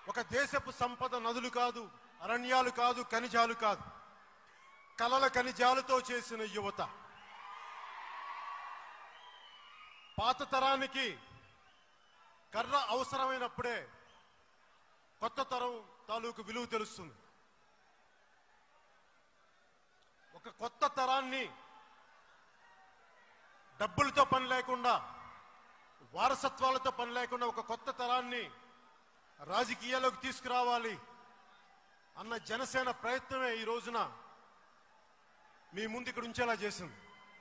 ఒక దేశపు సంపద నదులు కాదు అరణ్యాలు కాదు ఖనిజాలు కాదు కలల ఖనిజాలతో చేసిన యువత పాత తరానికి కర్ర అవసరమైనప్పుడే కొత్త తరం తాలూకు విలువ తెలుస్తుంది ఒక కొత్త తరాన్ని డబ్బులతో పని లేకుండా వారసత్వాలతో పని లేకుండా ఒక కొత్త తరాన్ని రాజకీయాల్లోకి తీసుకురావాలి అన్న జనసేన ప్రయత్నమే ఈ రోజున మీ ముందు ఇక్కడ ఉంచేలా చేసింది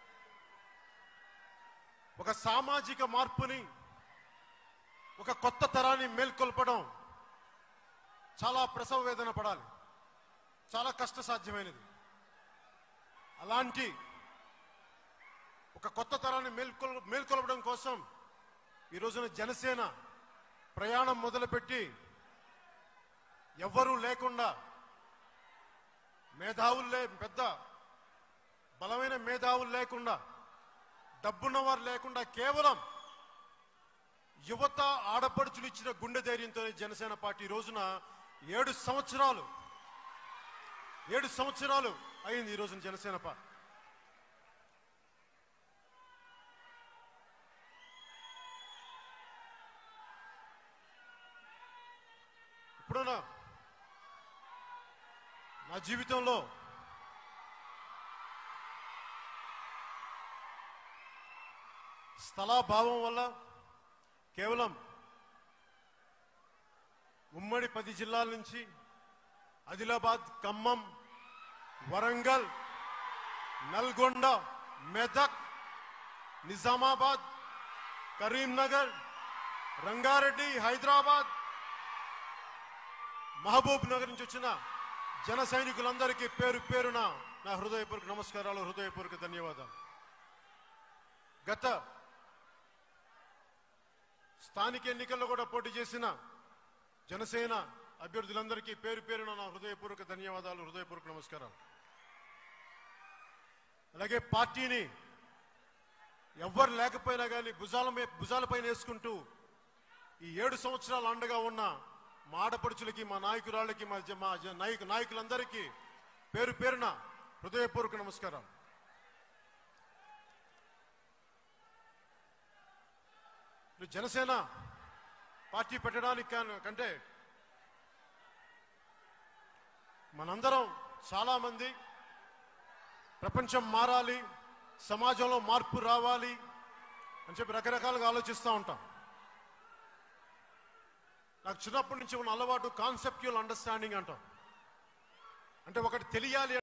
ఒక సామాజిక మార్పుని ఒక కొత్త తరాన్ని మేల్కొల్పడం చాలా ప్రసవ వేదన పడాలి చాలా కష్టసాధ్యమైనది అలాంటి ఒక కొత్త తరాన్ని మేల్కొల్ మేల్కొల్పడం కోసం ఈ రోజున జనసేన ప్రయాణం మొదలుపెట్టి ఎవ్వరూ లేకుండా మేధావులు లే పెద్ద బలమైన మేధావులు లేకుండా డబ్బున్నవారు లేకుండా కేవలం యువత ఆడపడుచులు ఇచ్చిన గుండె ధైర్యంతో జనసేన పార్టీ ఈ రోజున ఏడు సంవత్సరాలు ఏడు సంవత్సరాలు అయింది ఈ రోజున జనసేన పార్టీ ఇప్పుడున్న నా జీవితంలో స్థలాభావం వల్ల కేవలం ఉమ్మడి పది జిల్లాల నుంచి ఆదిలాబాద్ ఖమ్మం వరంగల్ నల్గొండ మెదక్ నిజామాబాద్ కరీంనగర్ రంగారెడ్డి హైదరాబాద్ మహబూబ్ నగర్ నుంచి వచ్చిన జన సైనికులందరికీ పేరు పేరున నా హృదయపూర్వక నమస్కారాలు హృదయపూర్వక ధన్యవాదాలు గత స్థానిక ఎన్నికల్లో కూడా పోటీ చేసిన జనసేన అభ్యర్థులందరికీ పేరు పేరున నా హృదయపూర్వక ధన్యవాదాలు హృదయపూర్వక నమస్కారాలు అలాగే పార్టీని ఎవ్వరు లేకపోయినా కానీ భుజాల మీద భుజాలపైన వేసుకుంటూ ఈ ఏడు సంవత్సరాలు అండగా ఉన్న మా ఆడపడుచులకి మా నాయకురాళ్ళకి మా జ- మా జ- నాయకు నాయకులందరికీ పేరు పేరున హృదయపూర్వక నమస్కారం ఇప్పుడు జనసేన పార్టీ పెట్టడానికి కాను- కంటే మనందరం చాలా మంది ప్రపంచం మారాలి సమాజంలో మార్పు రావాలి అని చెప్పి రకరకాలుగా ఆలోచిస్తూ ఉంటాం నాకు చిన్నప్పటి నుంచి ఉన్న అలవాటు కాన్సెప్చువల్ అండర్స్టాండింగ్ అంటాం అంటే ఒకటి తెలియాలి